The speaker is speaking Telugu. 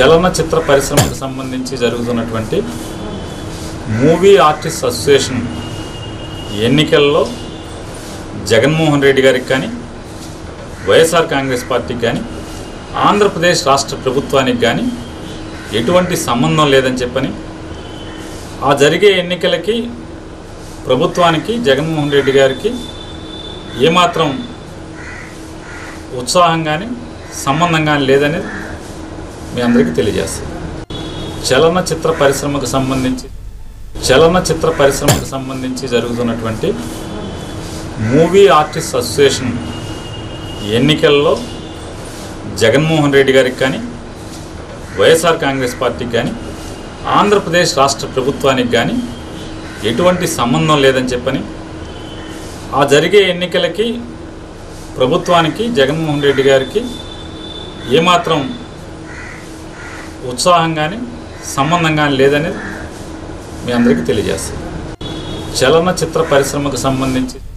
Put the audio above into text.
చలనచిత్ర పరిశ్రమకు సంబంధించి జరుగుతున్నటువంటి మూవీ ఆర్టిస్ట్ అసోసియేషన్ ఎన్నికల్లో జగన్మోహన్ రెడ్డి గారికి కానీ వైఎస్ఆర్ కాంగ్రెస్ పార్టీకి కానీ ఆంధ్రప్రదేశ్ రాష్ట్ర ప్రభుత్వానికి కానీ ఎటువంటి సంబంధం లేదని చెప్పని ఆ జరిగే ఎన్నికలకి ప్రభుత్వానికి జగన్మోహన్ రెడ్డి గారికి ఏమాత్రం ఉత్సాహం కానీ సంబంధం కానీ లేదనేది మీ అందరికీ తెలియజేస్తుంది చలనచిత్ర పరిశ్రమకు సంబంధించి చలనచిత్ర పరిశ్రమకు సంబంధించి జరుగుతున్నటువంటి మూవీ ఆర్టిస్ట్ అసోసియేషన్ ఎన్నికల్లో జగన్మోహన్ రెడ్డి గారికి కానీ వైఎస్ఆర్ కాంగ్రెస్ పార్టీకి కానీ ఆంధ్రప్రదేశ్ రాష్ట్ర ప్రభుత్వానికి కానీ ఎటువంటి సంబంధం లేదని చెప్పని ఆ జరిగే ఎన్నికలకి ప్రభుత్వానికి జగన్మోహన్ రెడ్డి గారికి ఏమాత్రం ఉత్సాహం కానీ సంబంధం కానీ లేదనేది మీ అందరికీ తెలియజేస్తుంది చలనచిత్ర పరిశ్రమకు సంబంధించి